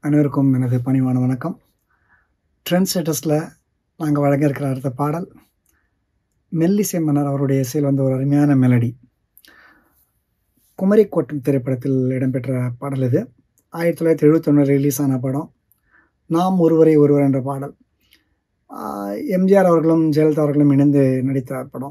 அனைவருக்கும் எனது பணிவான வணக்கம் ட்ரெண்ட் ஸ்டேட்டஸில் நாங்கள் வழங்க இருக்கிற அடுத்த பாடல் மெல்லிசை மன்னர் அவருடைய இசையில் வந்த ஒரு அருமையான மெலடி குமரி கோட்டம் திரைப்படத்தில் இடம்பெற்ற பாடல் இது ஆயிரத்தி தொள்ளாயிரத்தி எழுபத்தொன்று ரிலீஸ் ஆன படம் நாம் ஒருவரை ஒருவர் என்ற பாடல் ஆஹ் எம்ஜிஆர் அவர்களும் ஜெயலலிதா அவர்களும் இணைந்து நடித்த படம்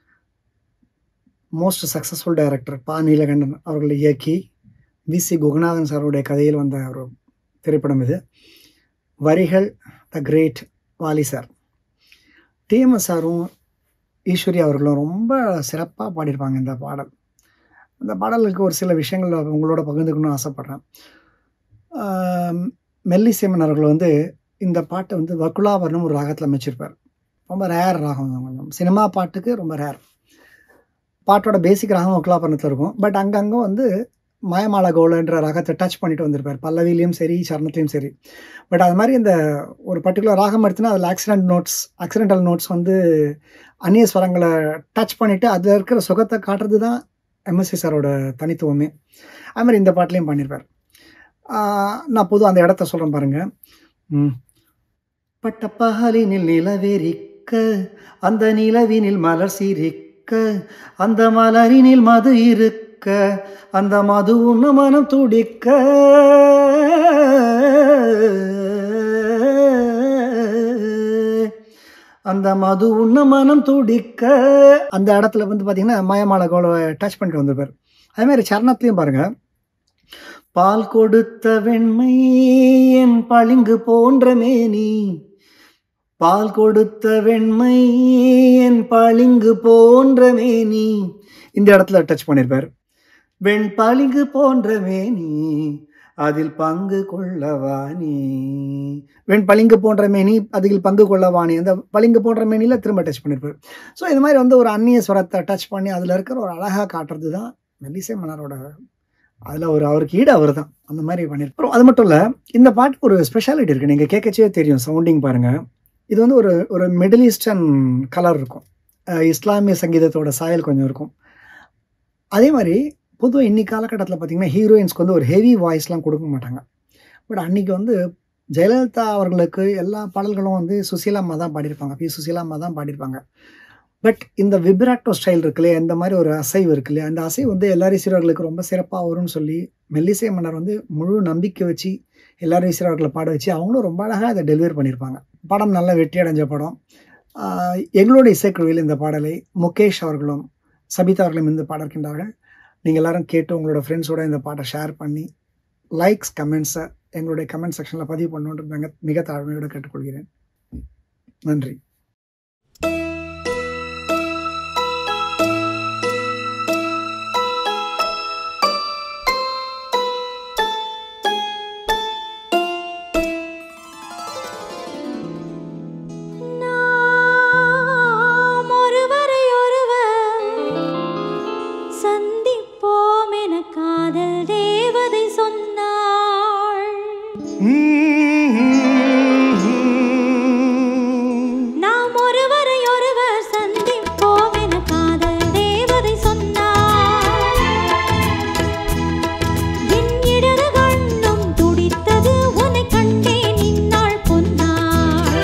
மோஸ்ட் சக்ஸஸ்ஃபுல் டைரக்டர் பா நீலகண்டன் அவர்கள் இயக்கி வி சி குகநாதன் சாருடைய கதையில் வந்த ஒரு திரைப்படம் இது வரிகள் the great Vaali sir TMS சாரும் ஈஸ்வரி அவர்களும் ரொம்ப சிறப்பாக பாடியிருப்பாங்க இந்த பாடல் இந்த பாடலுக்கு ஒரு சில விஷயங்கள் உங்களோட பகிர்ந்துக்கணும்னு ஆசைப்பட்றேன் ஆம், மெல்லிசேமன் அவர்கள் வந்து இந்த பாட்டை வந்து வக்குலாவர்ணம் ஒரு ராகத்தில் அமைச்சிருப்பார் ரொம்ப ரேர் ராகம் தான் கொஞ்சம் சினிமா பாட்டுக்கு ரொம்ப ரேர் பாட்டோட பேசிக் ராகம் வக்குலாபரணத்தில் இருக்கும் பட் அங்கங்கே வந்து மாயமாலா கோலன்ற ராகத்தை டச் பண்ணிட்டு வந்திருப்பார் பல்லவிலையும் சரி சரணத்துலையும் சரி பட் அது மாதிரி இந்த ஒரு பர்டிகுலர் ராகம் எடுத்துனா அதில் ஆக்சிடென்ட் நோட்ஸ் ஆக்சிடென்டல் நோட்ஸ் வந்து அந்நிய ஸ்வரங்களை டச் பண்ணிவிட்டு அதில் இருக்கிற சுகத்தை காட்டுறது தான் எம்எஸ்சி சாரோட தனித்துவமே அது மாதிரி இந்த பாட்டுலையும் பண்ணியிருப்பார் ஆஹ் நான் பொதுவாக அந்த இடத்த சொல்கிறேன் பாருங்க ம். பட்டப்பகலினில் நிலவெறிக்க அந்த நிலவினில் மலர் சிரிக்க அந்த மலரினில் மது இருக்க அந்த மது உண்ண மனம் துடிக்க அந்த மது உண்ண மனம் துடிக்க அந்த இடத்துல வந்து பார்த்தீங்கன்னா மயமால கோல டச் பண்ணிட்டு வந்திருப்பார் அதே மாதிரி சரணத்துலையும் பாருங்க பால் கொடுத்த வெண்மை என் பளிங்கு போன்ற மேனி பால் கொடுத்த வெண்மை என் பளிங்கு போன்ற மேனி இந்த இடத்துல டச் பண்ணியிருப்பார் வெண் பளிங்கு போன்ற மேனி அதில் பங்கு கொள்ளவானி வெண் பளிங்கு போன்ற மேனி அதில் பங்கு கொள்ளவானி அந்த பளிங்கு போன்ற மேனியில் திரும்ப டச் பண்ணியிருப்பார் ஸோ இது மாதிரி வந்து ஒரு அந்நிய ஸ்வரத்தை டச் பண்ணி அதில் இருக்கிற ஒரு அழகாக காட்டுறது தான் மெல்லிசை மன்னரோட அதில் ஒரு அவருக்கு ஈடு அவர் தான் அந்த மாதிரி பண்ணியிருப்போம் அது மட்டும் இல்லை இந்த பாட்டுக்கு ஒரு ஸ்பெஷாலிட்டி இருக்குது நீங்கள் கேட்கச்சே தெரியும் சவுண்டிங் பாருங்கள் இது வந்து ஒரு ஒரு மிடில் ஈஸ்டர்ன் கலர் இருக்கும் அஹ் இஸ்லாமிய சங்கீதத்தோட சாயல் கொஞ்சம் இருக்கும் அதே மாதிரி பொதுவாக இன்னி காலகட்டத்தில் பார்த்தீங்கன்னா ஹீரோயின்ஸ்க்கு வந்து ஒரு ஹெவி வாய்ஸ்லாம் கொடுக்க மாட்டாங்க பட் அன்னைக்கு வந்து ஜெயலலிதா அவர்களுக்கு எல்லா பாடல்களும் வந்து சுசீலா அம்மா தான் பாடியிருப்பாங்க பி சுசீலா அம்மா தான் பாடியிருப்பாங்க பட் இந்த விப்ராக்டோ ஸ்டைல் இருக்குல்லையே இந்த மாதிரி ஒரு அசைவு இருக்கு இல்லையா அந்த அசைவு வந்து எல்லாரும் சீரர்களுக்கு ரொம்ப சிறப்பாக வரும்னு சொல்லி மெல்லிசை மன்னர் வந்து முழு நம்பிக்கை வச்சு எல்லாரும் சீரர்களை பாட வச்சு அவங்களும் ரொம்ப அழகாக அதை டெலிவரி பண்ணியிருப்பாங்க படம் நல்ல வெற்றி அடைஞ்ச படம் ஆஹ் எங்களோட இசைக்குழுவில் இந்த பாடலை முகேஷ் அவர்களும் சபிதா அவர்களும் இந்த பாடிருக்கின்றார்கள் நீங்கள் எல்லாரும் கேட்டு உங்களோட ஃப்ரெண்ட்ஸோட இந்த பாட்டை ஷேர் பண்ணி லைக்ஸ் கமெண்ட்ஸை எங்களுடைய கமெண்ட் செக்ஷனில் பதிவு பண்ணணுன்ற மிக மிக தாழ்மையோடு கேட்டுக்கொள்கிறேன் நன்றி நாம் ஒருவரை ஒருவர் சந்திப்போம் என காதல் தேவதை சொன்னாள் நாம் ஒருவரை ஒருவர் சந்திப்போம் என காதல் தேவதை சொன்னாள் என் இடது கண்ணும் துடித்தது உன்னை கண்டேன் இந்நாள் பொன்னாள்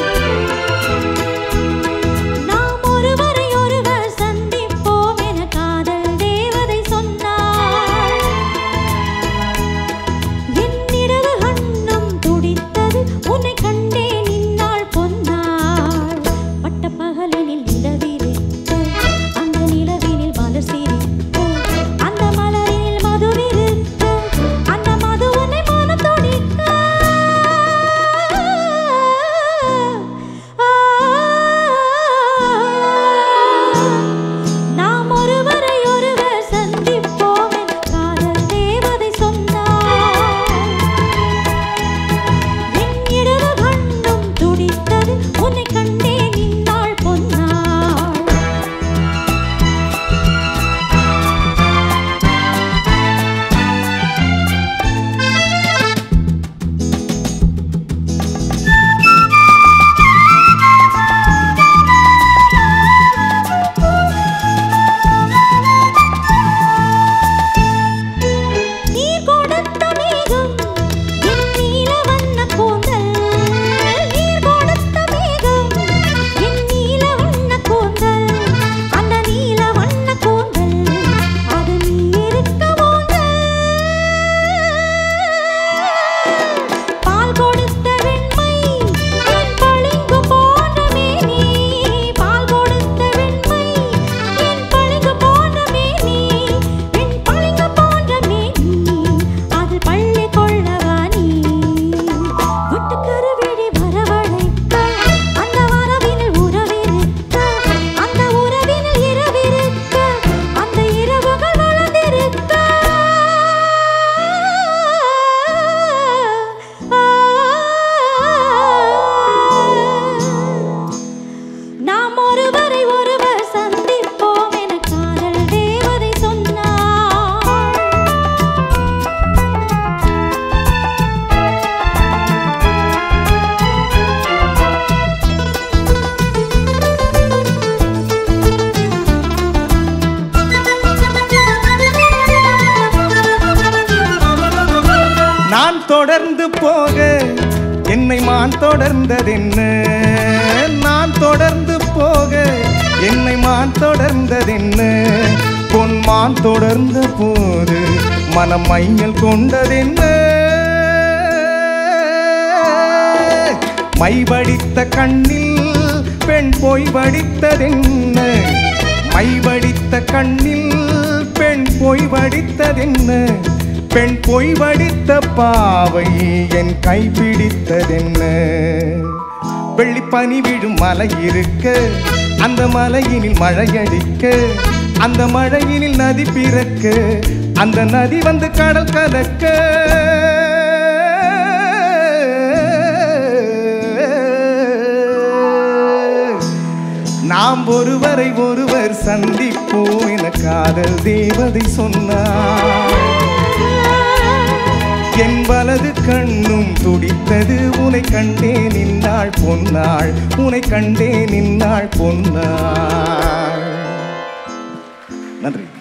நாம் ஒருவரை ஒருவர் சந்திப்போம் என காதல் தேவதை சொன்னாள் என் இடது கண்ணும் துடித்தது தொடர்ந்து போக என்னை மான் தொடர்ந்ததென்ன நான் தொடர்ந்து போக என்னை மான் தொடர்ந்ததென்ன பொன்மான் தொடர்ந்த போது மனம் மையல் கொண்டதென்ன மைவடித்த கண்ணில் பெண் போய் வடித்ததென்ன மைவடித்த கண்ணில் பெண் போய் வடித்ததென்ன பெண் பொய் வடித்த பாவை என் கை பிடித்ததென்ன வெள்ளிப்பனி விழும் மலை இருக்க அந்த மலையினில் மழையடிக்க அந்த மழையினில் நதி பிறக்க அந்த நதி வந்து கடல் கலக்க நாம் ஒருவரை ஒருவர் சந்திப்போம் என காதல் தேவதை சொன்னார் என் வலது கண்ணும் துடித்தது உனை கண்டே நின்னாள் பொன்னாள் உனை கண்டே நின்னாள் பொன்னாள் நன்றி